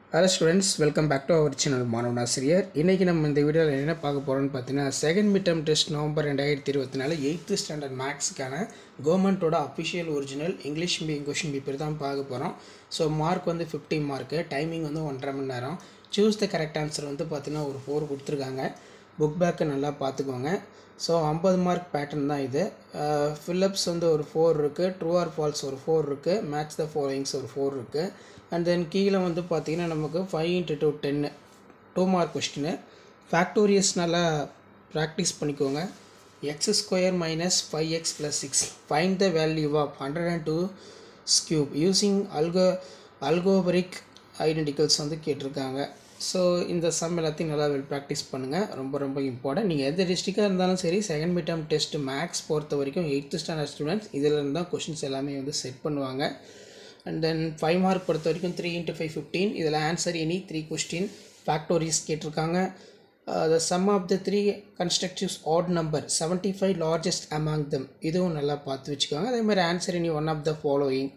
hello students welcome back to our channel மாணவன் ஆசிரியர் இன்றைக்கி நம்ம இந்த வீடியோவில் என்ன பார்க்க போகிறோம்னு பார்த்தீங்கன்னா second mid term test November ரெண்டாயிரத்தி இருபத்தி நாலு எயித்து ஸ்டாண்டர்ட் மேக்ஸுக்கான கவர்மெண்ட்டோட official original English medium question paper தான் பார்க்க போகிறோம் ஸோ மார்க் வந்து ஃபிஃப்டி மார்க்கு டைமிங் வந்து ஒன்றரை மணி நேரம் சூஸ் த கரெக்ட் ஆன்சர் வந்து பார்த்தீங்கன்னா ஒரு ஃபோர் கொடுத்துருக்காங்க புக் பேக்கை நல்லா பார்த்துக்கோங்க ஸோ ஐம்பது மார்க் பேட்டர்ன் தான் இது ஃபில்லப்ஸ் வந்து ஒரு ஃபோர் இருக்குது ட்ரூ ஆர் ஃபால்ஸ் ஒரு ஃபோர் இருக்குது மேட்ச் த ஃபாலோயிங்ஸ் ஒரு ஃபோர் இருக்குது அண்ட் தென் கீழே வந்து பார்த்திங்கன்னா நமக்கு ஃபைவ் இன்ட்டு டூ டென்னு டூ மார்க் கொஸ்டின் ஃபேக்டோரியஸ் நல்லா ப்ராக்டிஸ் பண்ணிக்கோங்க x square minus five x plus six find the value of hundred and two cube using அல்கோ அல்கோபரிக் ஐடென்டிக்கல்ஸ் வந்து கேட்டிருக்காங்க ஸோ இந்த சம் எல்லாத்தையும் நல்லா வெல் ப்ராக்டிஸ் பண்ணுங்கள் ரொம்ப ரொம்ப இம்பார்ட்டன்ட் நீங்கள் எந்த டிஸ்ட்ரிக்டாக இருந்தாலும் சரி second mid term test maths பொறுத்த வரைக்கும் எயித்து ஸ்டாண்டர்ட் ஸ்டூடெண்ட்ஸ் இதில் இருந்து தான் கொஷின்ஸ் எல்லாமே வந்து செட் பண்ணுவாங்க அண்ட் தென் ஃபைவ் மார்க் பொறுத்த வரைக்கும் த்ரீ இன்ட்டு ஃபைவ் ஃபிஃப்டீன் இதில் answer any three question factorise கேட்டிருக்காங்க the sum of the three constructives odd number seventy five largest among them இதுவும் நல்லா பார்த்து வச்சுக்கோங்க அதே மாதிரி answer any one of the following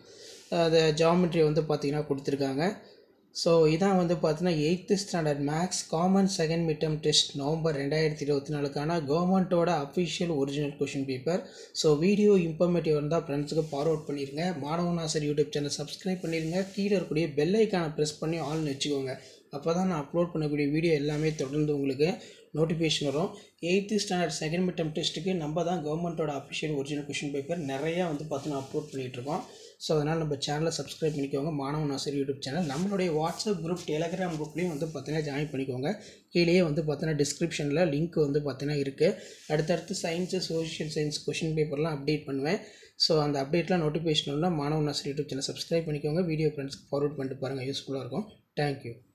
the geometry வந்து பார்த்திங்கன்னா கொடுத்துருக்காங்க ஸோ இதான் வந்து பார்த்தீங்கன்னா eighth standard maths common second midterm test November ரெண்டாயிரத்தி இருபத்தி நாலுக்கான கவர்மெண்ட்டோட official original question paper so video informative இருந்தால் ஃப்ரெண்ட்ஸுக்கு ஃபார்வர்ட் பண்ணிடுங்க மாணவன் ஆசர் யூடியூப் சேனல் சப்ஸ்கிரைப் பண்ணிடுங்க கீழே இருக்கக்கூடிய பெல் ஐக்கானை ப்ரெஸ் பண்ணி ஆல்னு வச்சுக்கோங்க அப்போ தான் நான் அப்லோட் பண்ணக்கூடிய வீடியோ எல்லாமே தொடர்ந்து உங்களுக்கு நோட்டிஃபிகேஷன் வரும் எயித்து ஸ்டாண்டர்ட் செகண்ட் மிட்டம் டெஸ்ட்டுக்கு நம்ம தான் கவர்மெண்ட்டோட அஃபிஷியல் ஒரிஜினல் கொஷின் பேப்பர் நிறையா வந்து பார்த்தீங்கன்னா அப்லோட் பண்ணிகிட்ருக்கோம் ஸோ அதனால் நம்ம சேனலை சப்ஸ்கிரைப் பண்ணிக்கோங்க மாணவன் ஆசிரியர் யூடியூப் சேனல் நம்மளுடைய வாட்ஸ்அப் குரூப் டெலகிராம் குரூப்லேயும் வந்து பார்த்தீங்கன்னா ஜாயின் பண்ணிக்கோங்க கீழேயே வந்து பார்த்தீங்கன்னா டிஸ்கிரிப்ஷனில் லிங்க் வந்து பார்த்தீங்கன்னா இருக்குது அடுத்தடுத்து சயின்ஸு சோஷியல் சயின்ஸ் கொஷின் பேப்பர்லாம் அப்டேட் பண்ணுவேன் ஸோ அந்த அப்டேட்லாம் நோட்டிஃபிகேஷன் வந்தால் மாணவன் ஆசிரியர் யூடியூப் சேனல் சப்ஸ்கிரைப் பண்ணிக்கோங்க வீடியோ ஃப்ரெண்ட்ஸ்க்கு ஃபார்வர்ட் பண்ணிட்டு பாருங்கள் யூஸ்ஃபுல்லாக இருக்கும் தேங்க்யூ